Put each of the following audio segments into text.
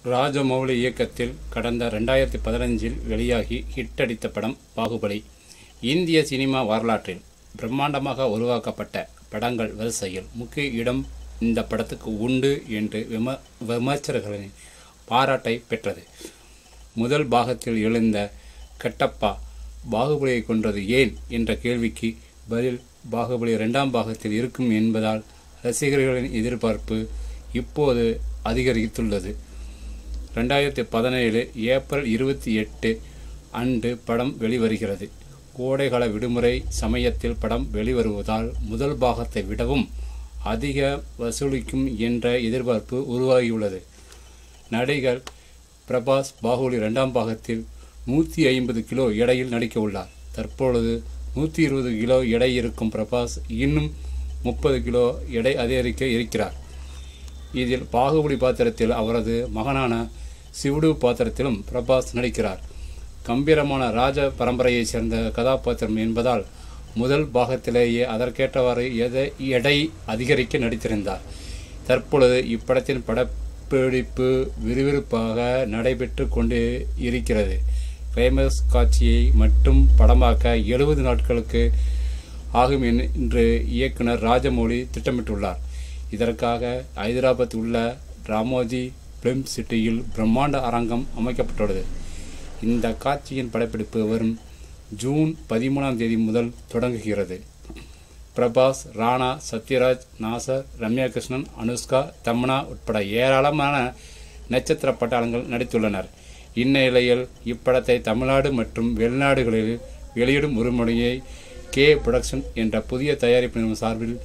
ராஜமௌலி இயக்கத்தில் கடந்த ரெண்டாயிரத்தி பதினஞ்சில் வெளியாகி ஹிட் அடித்த படம் பாகுபலி இந்திய சினிமா வரலாற்றில் பிரம்மாண்டமாக உருவாக்கப்பட்ட படங்கள் வரிசையில் முக்கிய இடம் இந்த படத்துக்கு உண்டு என்று விம விமர்சகர்களின் பாராட்டை பெற்றது முதல் பாகத்தில் எழுந்த கட்டப்பா பாகுபலியை கொன்றது ஏன் என்ற கேள்விக்கு பதில் பாகுபலி இரண்டாம் பாகத்தில் இருக்கும் என்பதால் ரசிகர்களின் எதிர்பார்ப்பு இப்போது அதிகரித்துள்ளது ரெண்டாயிரத்தி பதினேழு ஏப்ரல் இருபத்தி எட்டு அன்று படம் வெளிவருகிறது கோடைகால விடுமுறை சமயத்தில் படம் வெளிவருவதால் முதல் பாகத்தை விடவும் அதிக வசூலிக்கும் என்ற எதிர்பார்ப்பு உருவாகியுள்ளது நடிகர் பிரபாஸ் பாகுபலி இரண்டாம் பாகத்தில் நூற்றி ஐம்பது கிலோ எடையில் நடிக்க உள்ளார் தற்பொழுது நூற்றி இருபது கிலோ எடை இருக்கும் பிரபாஸ் இன்னும் முப்பது கிலோ எடை அதிகரிக்க இருக்கிறார் இதில் பாகுபலி பாத்திரத்தில் அவரது மகனான சிவுடு பாத்திரத்திலும் பிரபாஸ் நடிக்கிறார் கம்பீரமான ராஜ பரம்பரையைச் சேர்ந்த கதாபாத்திரம் என்பதால் முதல் பாகத்திலேயே அதற்கேற்றவாறு எதை எடை அதிகரிக்க நடித்திருந்தார் தற்பொழுது இப்படத்தின் படப்பிடிப்பு விறுவிறுப்பாக நடைபெற்று கொண்டு இருக்கிறது கிளைமேக்ஸ் காட்சியை மட்டும் படமாக்க எழுபது நாட்களுக்கு ஆகும் என்று இயக்குனர் ராஜமௌழி திட்டமிட்டுள்ளார் இதற்காக ஐதராபாத் உள்ள ராமோஜி பிலிம் சிட்டியில் பிரம்மாண்ட அரங்கம் அமைக்கப்பட்டுள்ளது இந்த காட்சியின் படப்பிடிப்பு வரும் ஜூன் பதிமூணாம் தேதி முதல் தொடங்குகிறது பிரபாஸ் ராணா சத்யராஜ் நாசர் ரம்யா கிருஷ்ணன் அனுஷ்கா தமனா உட்பட ஏராளமான நட்சத்திர பட்டாளங்கள் நடித்துள்ளனர் இந்நிலையில் இப்படத்தை தமிழ்நாடு மற்றும் வெளிநாடுகளில் வெளியிடும் உரிமையை கே புரொடக்ஷன் என்ற புதிய தயாரிப்பு நிறுவனம் சார்பில்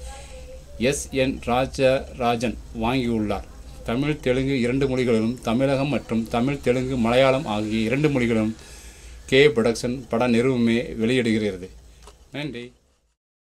எஸ் என் ராஜராஜன் வாங்கியுள்ளார் தமிழ் தெலுங்கு இரண்டு மொழிகளிலும் தமிழகம் மற்றும் தமிழ் தெலுங்கு மலையாளம் ஆகிய இரண்டு மொழிகளிலும் கே புரொடக்ஷன் பட நிறுவனமே வெளியிடுகிறது நன்றி